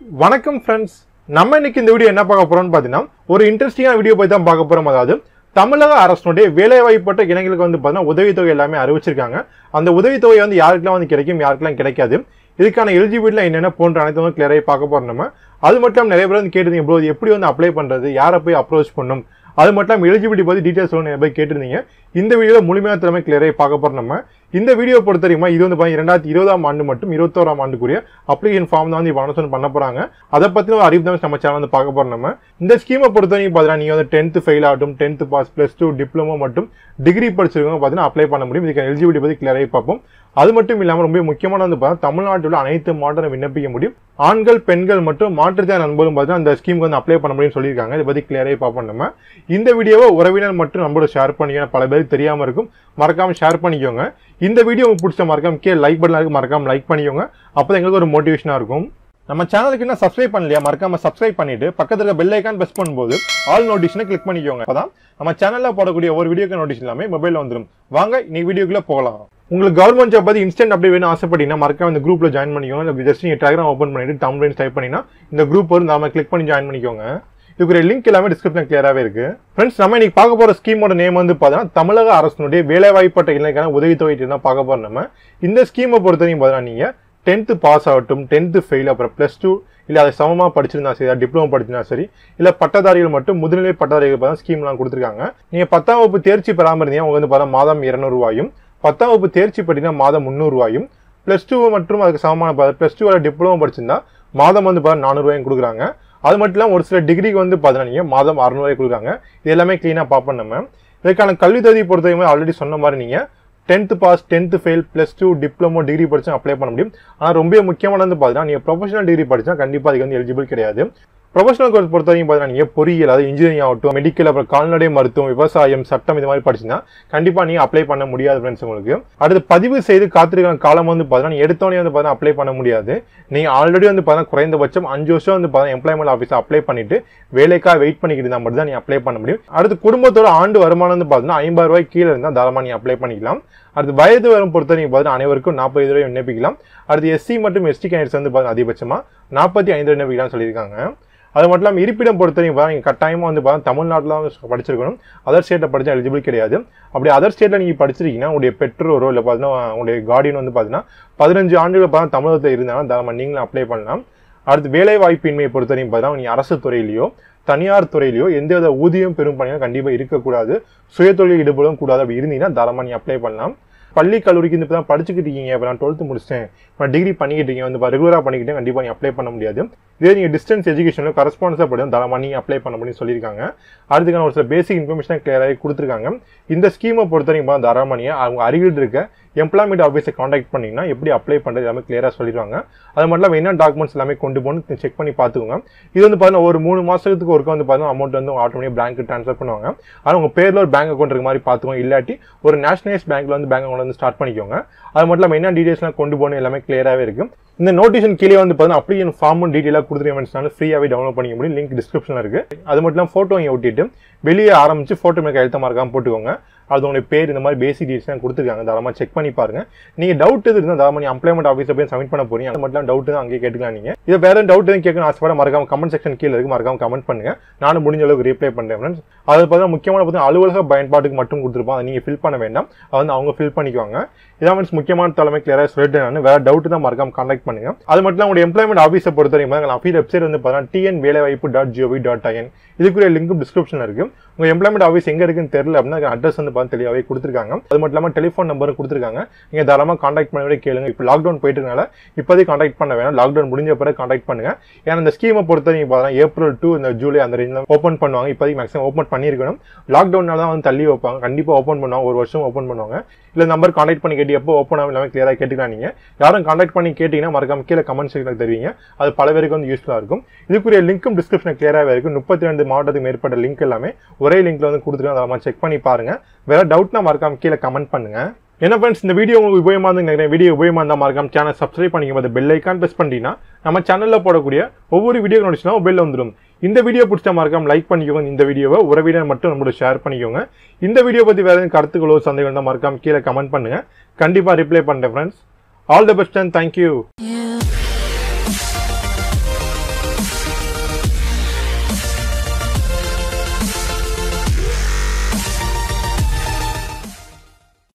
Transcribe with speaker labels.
Speaker 1: வணக்கம் ஃப்ரெண்ட்ஸ் நம்ம இன்னைக்கு இந்த வீடியோ என்ன பார்க்க போறோம்னு பார்த்தீங்கன்னா ஒரு இன்ட்ரெஸ்டிங்கான வீடியோ போய் தான் பார்க்க போறோம் அதாவது தமிழக அரசினுடைய வேலைவாய்ப்பட்ட இளைஞர்களுக்கு வந்து பார்த்தீங்கன்னா உதவித்தொகை எல்லாமே அறிவிச்சிருக்காங்க அந்த உதவித்தொகை வந்து யாருக்கெல்லாம் வந்து கிடைக்கும் யாருக்கெல்லாம் கிடைக்காது இதுக்கான எலிஜிபிலிட்டியில் என்னென்ன போன்ற அனைத்தும் வந்து கிளியராக பார்க்க போறோம் நம்ம அது மட்டும் இல்லாம நிறைய பேர் வந்து கேட்டிருந்தீங்க ப்ரோ எப்படி வந்து அப்ளை பண்றது யாரை போய் அப்ரோச் பண்ணும் அது மட்டும் இல்லாமல் எலிஜிபிலிட்டி பற்றி டீட்டெயில்ஸ் சொல்லணும் நிறைய பேர் கேட்டிருந்தீங்க இந்த வீடியோவில் முழுமையாக திறமை கிளியராக பார்க்க போறோம் நம்ம இந்த வீடியோ பொறுத்த வரைக்கும் இது வந்து பார்த்தீங்கன்னா இரண்டாயிரத்தி இருபதாம் ஆண்டு மற்றும் இருபத்தோராம் ஆண்டுக்குரிய அப்ளிகேஷன் ஃபார்ம் தான் வந்து இப்போ அனௌன்ஸ் பண்ண போறாங்க அதை பற்றின ஒரு அறிவு தான் நம்ம சேனல் வந்து பார்க்க போறோம் நம்ம இந்த ஸ்கீமை பொறுத்த வரைக்கும் பார்த்தீங்கன்னா நீங்கள் வந்து டென்த்து ஃபெயில் ஆகட்டும் tenth pass plus two diploma மற்றும் டிகிரி படிச்சிருக்கவங்க பார்த்தீங்கன்னா அப்ளை பண்ண முடியும் இதுக்கு எலிஜிபிலிட்டி பற்றி கிளியராக பார்ப்போம் அது மட்டும் இல்லாமல் ரொம்ப முக்கியமான வந்து பார்த்தா தமிழ்நாட்டில் உள்ள அனைத்து மாவட்டம் விண்ணப்பிக்க முடியும் ஆண்கள் பெண்கள் மற்றும் மாற்றுத்திறன் நண்பர்களும் பார்த்தீங்கன்னா அந்த ஸ்கீமுக்கு வந்து அப்ளை பண்ண முடியும்னு சொல்லியிருக்காங்க இதை பற்றி கிளியராக பார்ப்போம் நம்ம இந்த வீடியோவை உறவினர் மற்றும் நம்மளோட ஷேர் பண்ணிக்க பல பேருக்கு தெரியாமல் இருக்கும் மறக்காம ஷேர் பண்ணிக்கோங்க இந்த வீடியோ உங்களுக்கு பிடிச்ச மறக்காம கீழே லைக் பட்டன் இருக்கு மறக்காம லைக் பண்ணிக்கோங்க அப்போ எங்களுக்கு ஒரு மோட்டிவேஷனாக இருக்கும் நம்ம சேனலுக்கு என்ன சப்ஸ்கிரைப் பண்ணலையா மறக்காம சப்ஸ்கிரைப் பண்ணிட்டு பக்கத்துல இருக்க பெல் ஐக்கான் பிரஸ் பண்ணும்போது ஆல் நோட்டிஷனை கிளிக் பண்ணிக்கோங்க அப்பதான் நம்ம சேனல்ல போடக்கூடிய ஒரு வீடியோக்கு நோட்டிஷன் எல்லாமே மொபைல்ல வந்துடும் வாங்க இன்னைக்கு வீடியோக்குள்ள போகலாம் உங்களுக்கு கவர்மெண்ட் ஜாப் பத்தி இன்ஸ்டன்ட் அப்படி வேணும் ஆசைப்பட்டீங்கன்னா மறக்காம இந்த குரூப்ல ஜாயின் பண்ணிக்கோங்க இல்லை ஜஸ்ட் நீங்க டெலிகிராம் ஓப்பன் பண்ணிட்டு தமிழ் டைப் பண்ணினா இந்த குரூப் வரும் நாம கிளிக் பண்ணி ஜாயின் பண்ணிக்கோங்க இதுக்கு லிங்க் எல்லாமே டிஸ்கிரிப்ஷன் கிளியராகவே இருக்கு ஃப்ரெண்ட்ஸ் நம்ம இன்னைக்கு பார்க்க போற ஸ்கீமோட நேம் வந்து பார்த்தீங்கன்னா தமிழக அரசினுடைய வேலைவாய்ப்பட்ட இளைஞருக்கான உதவித்தொகை தான் பார்க்க போறோம் நம்ம இந்த ஸ்கீமை பொறுத்தவரைக்கும் பார்த்தீங்கன்னா நீங்க டென்த்து பாஸ் ஆகட்டும் டென்த்து ஃபெயில் அப்புறம் ப்ளஸ் டூ இல்லை அதை சமமாக படிச்சிருந்தா சரி டிப்ளமோ படிச்சிருந்தா சரி இல்லை பட்டதாரிகள் மட்டும் முதுநிலை பட்டதாரிகள் பார்த்தா ஸ்கீம்லாம் கொடுத்துருக்காங்க நீங்கள் பத்தாம் வகுப்பு தேர்ச்சி பெறாமல் இருந்தீங்க உங்களுக்கு வந்து பார்த்தா மாதம் இரநூறுவாயும் பத்தாம் வகுப்பு தேர்ச்சி படினா மாதம் முந்நூறுவாயும் ப்ளஸ் டூ மற்றும் அதுக்கு சமமான ப்ளஸ் டூ டிப்ளமோ படிச்சிருந்தா மாதம் வந்து பார்த்தா நானூறுவாயும் கொடுக்குறாங்க அது மட்டும் இல்லாமல் ஒரு சில டிகிரிக்கு வந்து பார்த்தீங்கன்னா நீங்கள் மாதம் அறநூறுவாய் கொடுக்குறாங்க இது எல்லாமே க்ளீனாக பார்ப்போம் நம்ம இதுக்கான கல்வி தகுதி பொறுத்தவரைக்கும் ஆல்ரெடி சொன்ன மாதிரி நீங்கள் tenth pass tenth fail plus two diploma degree படிச்சா அப்ளை பண்ண முடியும் ஆனால் ரொம்ப முக்கியமானது பார்த்தீங்கன்னா நீங்கள் ப்ரொஃபஷனல் டிகிரி படிச்சா கண்டிப்பாக அதுக்கு வந்து எலிஜிபிள் கிடையாது ப்ரொஃபஷனல் கோர்ஸ் பொறுத்த வரைக்கும் பார்த்தீங்கன்னா நீங்கள் பொறியியல் அதாவது இன்ஜினியரிங் ஆகட்டும் மெடிக்கல் அப்புறம் கால்நடை மருத்துவம் விவசாயம் சட்டம் இது மாதிரி படிச்சுன்னா கண்டிப்பாக நீங்கள் அப்ளை பண்ண முடியாது ஃப்ரெண்ட்ஸ் உங்களுக்கு அடுத்து பதிவு செய்து காத்திருக்கிற காலம் வந்து பார்த்தீங்கன்னா எடுத்தோடனே வந்து பார்த்தீங்கன்னா அப்ளை பண்ண முடியாது நீங்கள் ஆல்ரெடி வந்து பார்த்தீங்கன்னா குறைந்தபட்சம் அஞ்சு வருஷம் வந்து பார்த்தீங்கன்னா எம்ப்ளாய்மெண்ட் ஆஃபீஸில் அப்ளை பண்ணிட்டு வேலைக்காக வெயிட் பண்ணிக்கிட்டு இருந்தால் மட்டும் தான் நீங்கள் அப்ளை பண்ண முடியும் அடுத்து குடும்பத்தோட ஆண்டு வருமானம் வந்து பார்த்தீங்கன்னா ஐம்பது ரூபாய் கீழே இருந்தால் தாராளமாக நீங்கள் அப்ளை பண்ணிக்கலாம் அடுத்து வயது வரும் பொறுத்த நீங்கள் பார்த்தீங்கன்னா அனைவருக்கும் நாற்பது ரூபாய் விண்ணப்பிக்கலாம் அடுத்து எஸ்சி மற்றும் எஸ்டி கேண்டிடேட்ஸ் வந்து பார்த்தீங்கன்னா அதிகபட்சமாக நாற்பத்தி ஐந்து விண்ணப்பிக்கலாம்னு சொல்லியிருக்காங்க அது மட்டும் இல்லாமல் இருப்பிடம் பொறுத்தவரைக்கும் பார்த்தா நீங்கள் கட்டாயமாக வந்து பார்த்தா தமிழ்நாட்டில் தான் படிச்சிருக்கணும் அதர் ஸ்டேட்டில் படித்தா எலிஜிபிள் கிடையாது அப்படி அதர் ஸ்டேட்டில் நீங்கள் படிச்சிருக்கீங்கன்னா உங்களுடைய பெற்றோரோ இல்லை பார்த்தீங்கன்னா உங்களுடைய கார்டியன் வந்து பார்த்தீங்கன்னா பதினஞ்சு ஆண்டுகள் பார்த்தா தமிழகத்தில் இருந்தாலும் தாராளமாக நீங்களும் அப்ளை பண்ணலாம் அடுத்து வேலை வாய்ப்பின்மையை பொறுத்தவரைக்கும் பார்த்தீங்கன்னா நீங்கள் அரசு துறையிலையோ தனியார் துறையிலையோ எந்தவித ஊதியம் பெரும் பணியும் கண்டிப்பாக இருக்கக்கூடாது சுயதொழில் ஈடுபடவும் கூடாது அப்படி இருந்தீங்கன்னா தாராளமாக நீங்கள் அப்ளை பண்ணலாம் பள்ளி கல்லூரிக்கு இந்த இப்போ தான் படிச்சுக்கிட்டு இருக்கீங்க இப்போ நான் டுவெல்த்து முடிச்சிட்டேன் இப்போ டிகிரி பண்ணிக்கிட்டு இருக்கீங்க வந்து ரெகுலராக பண்ணிக்கிட்டே கண்டிப்பாக நீங்கள் அப்ளை பண்ண முடியாது இதே நீங்கள் டிஸ்டன்ஸ் எஜுகேஷனில் கரஸ்பான்ஸாக படி தாராளமாக நீங்கள் அப்ளை பண்ண முடியும்னு சொல்லியிருக்காங்க அடுத்துக்கான ஒரு சில பேசிக் இன்ஃபர்மேஷன் கிளியராகி கொடுத்துருக்காங்க இந்த ஸ்கீமை பொறுத்த வரைக்கும் தாராளமாக நீங்கள் அவங்க அருகில் இருக்க எம்ப்ளாய்மெண்ட் ஆஃபீஸை காண்டாக்ட் பண்ணிங்கன்னா எப்படி அப்ளை பண்ணுறது எல்லாமே கிளியராக சொல்லிடுவாங்க அது மட்டும் இல்லாமல் என்ன டாக்குமெண்ட்ஸ் எல்லாமே கொண்டு போகணும் செக் பண்ணி பார்த்துக்கோங்க இது வந்து பார்த்தீங்கன்னா ஒரு மூணு மாதத்துக்கு ஒருக்க வந்து பார்த்தீங்கன்னா அமௌண்ட் வந்து ஆட்டோமேட்டிக் பேங்க்கு ட்ரான்ஸ்ஃபர் பண்ணுவாங்க ஆனால் உங்கள் பேரில் ஒரு பேங்க் அக்கௌண்ட் இருக்க மாதிரி பார்த்துக்கோங்க இல்லாட்டி ஒரு நேஷனலைஸ் பேங்க்கில் வந்து பேங்க் அக்கௌண்ட் வந்து ஸ்டார்ட் பண்ணிக்கோங்க அது மட்டும் இல்லாமல் என்ன டீடைல்ஸ்லாம் கொண்டு போகணும் எல்லாமே கிளியராகவே இருக்கும் இந்த நோட்டிஷன் கீழே வந்து பார்த்தீங்கன்னா அப்ளிகேஷன் ஃபார்மும் டீட்டெயிலாக கொடுத்துருக்கேன் ஃப்ரீயாகவே டவுன்லோட் பண்ணிக்க முடியும் லிங்க் டிஸ்கிரிப்ஷனில் இருக்குது அது மட்டும் இல்லாமல் ஃபோட்டோ இங்கே ஒட்டிட்டு வெளியே ஆரம்பிச்சு ஃபோட்டோ மேலே எழுத்த மார்க்காம போட்டுக்கோங்க அது உங்களுடைய பேர் இந்த மாதிரி பேசிக் டீட்டெயில்ஸ் கொடுத்துருக்காங்க தாராளமாக செக் பண்ணி பாருங்க நீங்கள் டவுட் எது இருந்தால் தாராளமாக எம்ப்ளாய்மெண்ட் ஆஃபீஸில் போய் சப்மிட் பண்ண போறீங்க அது மட்டும் டவுட் தான் அங்கேயே கேட்டுக்கலாம் நீங்கள் இதை வேறு டவுட் எதுவும் கேட்கணும் ஆசைப்பட மறக்காம கமெண்ட் செக்ஷன் கீழே இருக்கு மறக்காம கமெண்ட் பண்ணுங்க நானும் முடிஞ்ச அளவுக்கு ரீப்ளை பண்ணுறேன் ஃப்ரெண்ட்ஸ் அது பார்த்தீங்கன்னா முக்கியமான பார்த்தீங்கன்னா அலுவலக பயன்பாட்டுக்கு மட்டும் கொடுத்துருப்போம் அதை நீங்கள் ஃபில் பண்ண வேண்டாம் அதை வந்து அவங்க ஃபில் பண்ணிக்குவாங்க இதான் மீன்ஸ் முக்கியமான தலைமை கிளியராக சொல்லிட்டு நான் வேறு டவுட் தான் மறக்காம கான்டாக்ட் பண்ணுங்க அது மட்டும் இல்லாமல் உங்களுடைய எம்ப்ளாய்மெண்ட் ஆஃபீஸை பொறுத்தவரைக்கும் அஃபீஸ் வெப்சைட் வந்து பார்த்தீங்கன்னா டிஎன் வேலைவாய்ப்பு டாட் ஜிஓவி டாட் ஐஎன் இதுக்குரிய லிங்க் டிஸ்கிரிப்ஷன் இருக்கு உங்க எம்ப்ளாய்மெண்ட் ஆஃபீஸ் எங்க இருக்குன்னு தெரியல அப்படின்னா அட்ரஸ் வந்து பார்த்து தெளிவாகவே கொடுத்துருக்காங்க அது மட்டும் இல்லாமல் டெலிஃபோன் நம்பரும் கொடுத்துருக்காங்க நீங்க தாராளமாக காண்டாக்ட் பண்ணி கேளுங்க இப்போ லாக்டவுன் போயிட்டு இருக்கனால இப்போதைக்கு காண்டாக்ட் பண்ண வேணாம் லாக்டவுன் முடிஞ்ச பிறகு காண்டாக்ட் பண்ணுங்க ஏன்னா இந்த ஸ்கீமை பொறுத்த நீங்க பார்த்தீங்கன்னா ஏப்ரல் டூ இந்த ஜூலை அந்த ரேஞ்சில் ஓப்பன் பண்ணுவாங்க இப்போதைக்கு மேக்ஸிமம் ஓப்பன் பண்ணியிருக்கணும் லாக்டவுனால தான் வந்து தள்ளி வைப்பாங்க கண்டிப்பாக ஓப்பன் பண்ணுவாங்க ஒரு வருஷம் ஓப்பன் பண்ணுவாங்க இல்லை நம்பர் காண்டாக்ட் பண்ணி கேட்டு எப்போ ஓப்பன் ஆகும் எல்லாமே கிளியராக கேட்டுக்கலாம் நீங்க யாரும் காண்டாக்ட் பண்ணி கேட்டீங்கன்னா மறக்காம கீழே கமெண்ட் செக்ஷனில் தெரிவிங்க அது பல பேருக்கு வந்து யூஸ்ஃபுல்லாக இருக்கும் இதுக்குரிய லிங்க்கும் டிஸ்கிரிப்ஷன் கிளியராகவே இருக்கும் முப்பத்தி ரெண்டு மாவட்டத்துக்கு மேற்பட்ட லிங்க் எல்லாமே ஒரே லிங்க்ல வந்து கொடுத்துருக்கோம் அதை செக் பண்ணி பாருங்க வேற டவுட்னா மறக்காம கீழே கமெண்ட் பண்ணுங்க என்ன ஃப்ரெண்ட்ஸ் இந்த வீடியோ உங்களுக்கு உபயோகமாக இருந்து நினைக்கிறேன் வீடியோ உபயோகமாக இருந்தால் மறக்காம சேனல் சப்ஸ்கிரைப் பண்ணிக்க போது பெல் ஐக்கான் ப்ரெஸ் பண்ணிட்டீங்கன்னா நம்ம சேனலில் போடக்கூடிய ஒவ்வொரு வீடியோ நோட்டிஸ்லாம் மொபைலில் வந்துடும் இந்த வீடியோ பிடிச்சா மறக்காம லைக் பண்ணிக்கோங்க இந்த வீடியோவை உறவினர் மட்டும் நம்மளோட ஷேர் பண்ணிக்கோங்க இந்த வீடியோ பற்றி வேறு எதுவும் கருத்துக்களோ சந்தேகம் தான் மறக்காம கீழே கமெண்ட் பண்ணுங்க கண்டிப்பாக ரிப்ளை பண்ணுறேன் friends all the best and thank you
Speaker 2: You